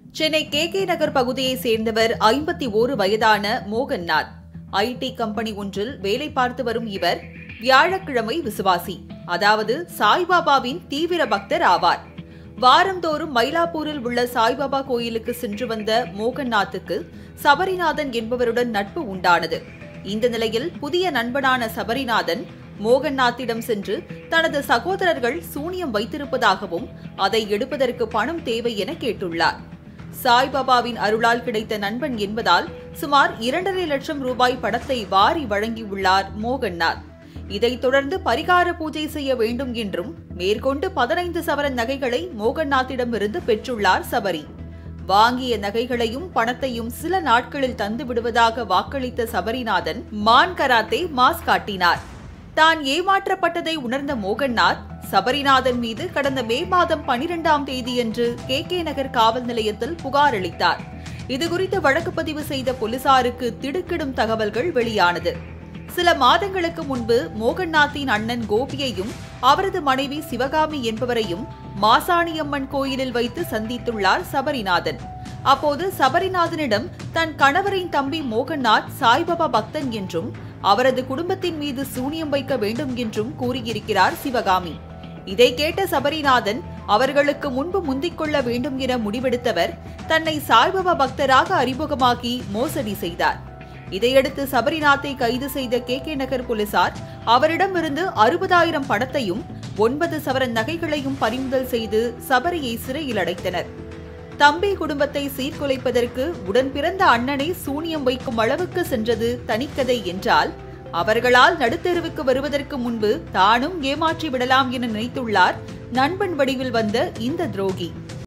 Chennai K K நகர் பகுதியைச் சேர்ந்தவர் ஐம்பத்தி ஓரு வயதான மோகன்நாத் ஐடி கம்பெனி ஒன்றில் வேலை பார்த்து வரும் இவர் வியாழக்கிழமை விசுவாசி அதாவது சாய்பாபாவின் தீவிர பக்தர் ஆவார் வாரந்தோறும் மயிலாப்பூரில் உள்ள சாய்பாபா கோயிலுக்கு சென்று வந்த மோகன்நாத்துக்கு சபரிநாதன் என்பவருடன் நட்பு உண்டானது இந்த நிலையில் புதிய நண்பனான சபரிநாதன் மோகன்நாத்திடம் சென்று தனது சகோதரர்கள் சூனியம் வைத்திருப்பதாகவும் அதை எடுப்பதற்கு பணம் தேவை என கேட்டுள்ளார் சாய்பாபாவின் அருளால் கிடைத்த நண்பன் என்பதால் சுமார் இரண்டரை லட்சம் ரூபாய் பணத்தை வாரி வழங்கியுள்ளார் மோகன்நாத் இதைத் தொடர்ந்து பரிகார பூஜை செய்ய வேண்டும் என்றும் மேற்கொண்டு பதினைந்து சவரன் நகைகளை மோகன்நாத்திடமிருந்து பெற்றுள்ளார் சபரி வாங்கிய நகைகளையும் பணத்தையும் சில நாட்களில் தந்து விடுவதாக வாக்களித்த சபரிநாதன் மான் கராத்தே மாஸ் காட்டினார் தான் ஏமாற்றப்பட்டதை உணர்ந்த மோகன்நாத் சபரிநாதன் மீது கடந்த மே மாதம் பனிரெண்டாம் தேதியன்று கே கே நகர் காவல் நிலையத்தில் புகார் அளித்தார் இதுகுறித்து வழக்கு பதிவு செய்த போலீசாருக்கு திடுக்கிடும் தகவல்கள் வெளியானது சில மாதங்களுக்கு முன்பு மோகன்நாத்தின் அண்ணன் கோபியையும் அவரது மனைவி சிவகாமி என்பவரையும் மாசாணியம்மன் கோயிலில் வைத்து சந்தித்துள்ளார் சபரிநாதன் அப்போது சபரிநாதனிடம் தன் கணவரின் தம்பி மோகன்நாத் சாய்பாபா பக்தன் என்றும் அவரது குடும்பத்தின் மீது சூனியம் வைக்க வேண்டும் என்றும் கூறியிருக்கிறார் சிவகாமி இதை கேட்ட சபரிநாதன் அவர்களுக்கு முன்பு முந்திக் கொள்ள வேண்டும் என முடிவெடுத்தவர் தன்னை சாய்பாபா பக்தராக அறிமுகமாக்கி மோசடி செய்தார் இதையடுத்து சபரிநாத்தை கைது செய்த கே கே நகர் போலீசார் அவரிடமிருந்து அறுபதாயிரம் பணத்தையும் ஒன்பது சவரன் நகைகளையும் பறிமுதல் செய்து சபரியை சிறையில் அடைத்தனர் தம்பி குடும்பத்தை சீர்குலைப்பதற்கு உடன் பிறந்த அண்ணனை சூனியம் வைக்கும் அளவுக்கு சென்றது தனிக்கதை என்றால் அவர்களால் நடுத்தெருவுக்கு வருவதற்கு முன்பு தானும் ஏமாற்றி விடலாம் என நினைத்துள்ளார் நண்பன் வடிவில் வந்த இந்த துரோகி